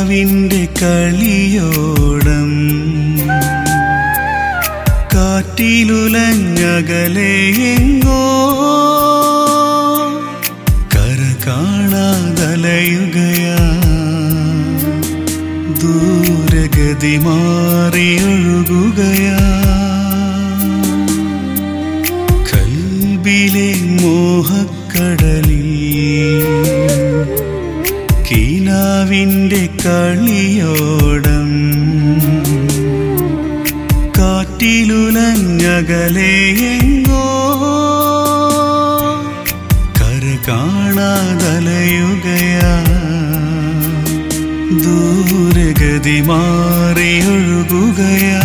കിനാവിൻ്റെ കളിയോടം കാറ്റിലുലഞ്ഞകലെ എങ്ങോ കര കാണാതലയുകയാ ദൂരഗതി മാറിയൊഴുകുകയാ കൽബിലെ മോഹക്കടലിൽ കീനാവിൻ്റെ കളിയോടം കാറ്റിലുലഞ്ഞകലെ എങ്ങോ കര കാണാതലയുകയാ ദൂരഗതി മാറിയൊഴുകുകയാ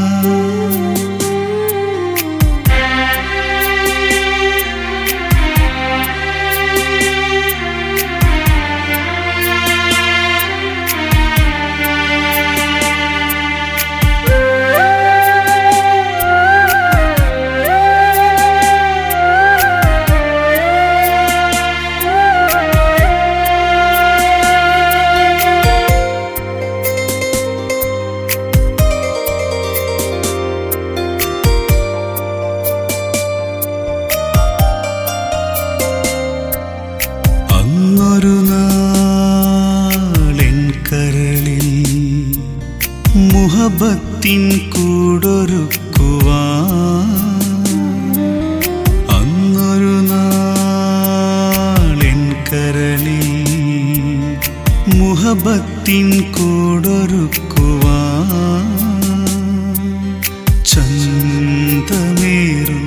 അന്നൊരു നാളെൻ കരളിൽ മുഹബത്തിൻ കൂടൊരുക്കുവാ അന്നൊരു നാളെൻ കരളിൽ മുഹബത്തിൻ കൂടൊരുക്കുവാ ചന്തമേറും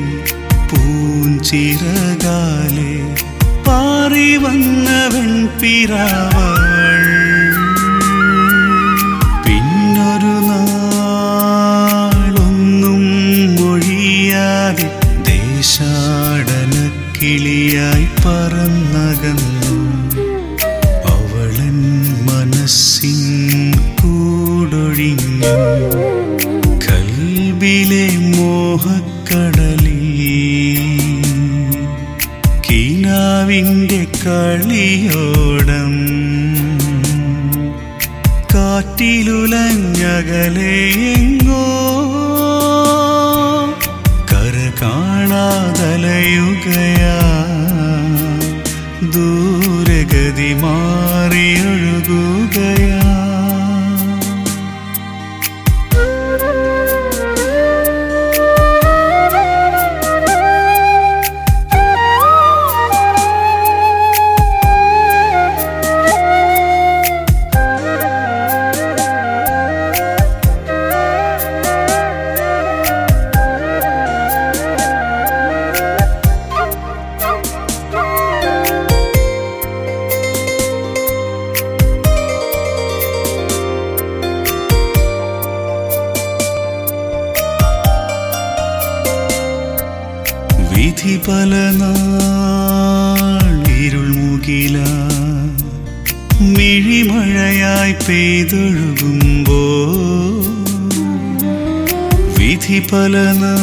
പൂഞ്ചിറകാലെ പാറി വന്നവൻ പിറാവൾ പിന്നൊരു നാളൊന്നും മൊഴിയാതെ ദേശാടന കിളിയായി പറന്നകന്നു അവളൻ മനസ്സിൻ കൂടൊഴിഞ്ഞു കൽബിലെ മോഹക്കടലിൽ കീനാവിൻ്റെ കളിയോടം കാറ്റിലുലഞ്ഞകലെ എങ്ങോ കര കാണാതലയുകയാ ദൂരഗതി മാറിയൊഴുകുകയാ വിധി പല നാളിരുൾ മുകില മിഴിമഴയായി പെയ്തൊഴുകുമ്പോ വിധി പല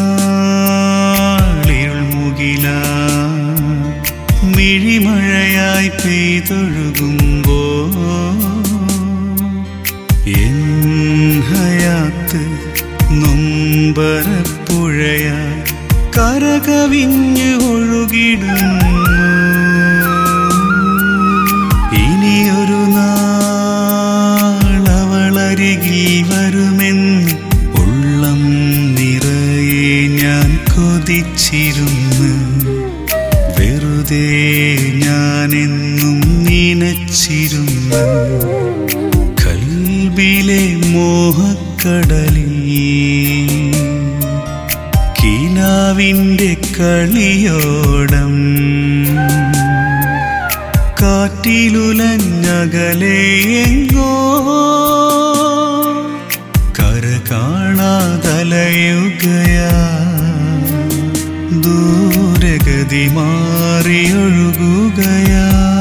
നാളിരുൾ മുകില മിഴിമഴയായി പെയ്തൊഴുകുമ്പോ എൻ ഹയാത്ത് നൊമ്പരപ്പുഴയായി കരകവിഞ്ഞ് ഒഴുകിടുന്നു ഇനിയൊരു നാളവളരികിൽ വരുമെന്ന് ഉള്ളം നിറയെ ഞാൻ കൊതിച്ചിരുന്നു വെറുതെ ഞാനെന്നും നനച്ചിരുന്നു കൽബിലെ മോഹക്കടലിൽ കീനാവിൻ്റെ കളിയോടം കാറ്റിലുലഞ്ഞകലെ എങ്ങോ കര കാണാതലയുകയാ ദൂരഗതി മാറിയൊഴുകുകയാ